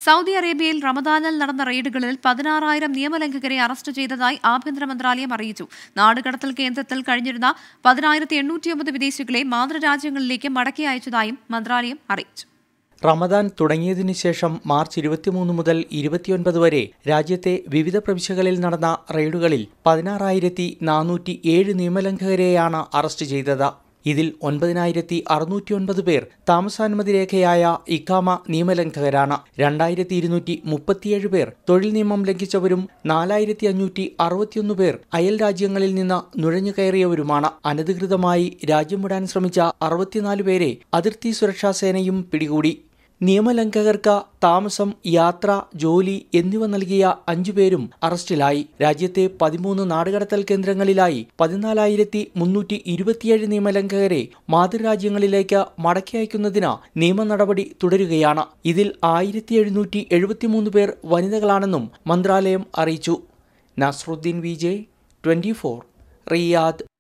Saudi അറേബ്യയിൽ റമദാനിൽ നടന്ന റെയ്ഡുകളിൽ പതിനാറായിരം നിയമലംഘകരെ അറസ്റ്റ് ചെയ്തതായി ആഭ്യന്തര മന്ത്രാലയം അറിയിച്ചു നാടുകടത്തൽ കേന്ദ്രത്തിൽ കഴിഞ്ഞിരുന്ന പതിനായിരത്തി എണ്ണൂറ്റിയൊമ്പത് വിദേശികളെ മാതൃരാജ്യങ്ങളിലേക്ക് മടക്കി അയച്ചതായും മന്ത്രാലയം അറിയിച്ചു റമദാൻ തുടങ്ങിയതിനു ശേഷം മാർച്ച് ഇരുപത്തിമൂന്ന് മുതൽ ഇരുപത്തിയൊൻപത് വരെ രാജ്യത്തെ വിവിധ പ്രവിശ്യകളിൽ നടന്ന റെയ്ഡുകളിൽ പതിനാറായിരത്തി നാനൂറ്റി ഏഴ് നിയമലംഘകരെയാണ് അറസ്റ്റ് ചെയ്തത് ഇതിൽ ഒൻപതിനായിരത്തി അറുന്നൂറ്റിയൊൻപത് പേർ താമസാനുമതി രേഖയായ ഇഖാമ നിയമലംഘകരാണ് രണ്ടായിരത്തി ഇരുന്നൂറ്റി മുപ്പത്തിയേഴ് പേർ തൊഴിൽ നിയമം ലംഘിച്ചവരും നാലായിരത്തി അഞ്ഞൂറ്റി അറുപത്തിയൊന്ന് പേർ അയൽ രാജ്യങ്ങളിൽ നിന്ന് നുഴഞ്ഞു കയറിയവരുമാണ് അനധികൃതമായി രാജ്യം വിടാൻ ശ്രമിച്ച അറുപത്തിനാല് പേരെ അതിർത്തി സുരക്ഷാ സേനയും പിടികൂടി നിയമലംഘകർക്ക് താമസം യാത്ര ജോലി എന്നിവ നൽകിയ അഞ്ചുപേരും അറസ്റ്റിലായി രാജ്യത്തെ പതിമൂന്ന് നാടുകടത്തൽ കേന്ദ്രങ്ങളിലായി പതിനാലായിരത്തി മുന്നൂറ്റി ഇരുപത്തിയേഴ് നിയമലംഘകരെ മാതൃരാജ്യങ്ങളിലേക്ക് മടക്കി അയക്കുന്നതിന് നിയമ നടപടി തുടരുകയാണ് ഇതിൽ ആയിരത്തി എഴുന്നൂറ്റി എഴുപത്തിമൂന്ന് പേർ വനിതകളാണെന്നും മന്ത്രാലയം അറിയിച്ചു Nasruddin V J twenty four Riyadh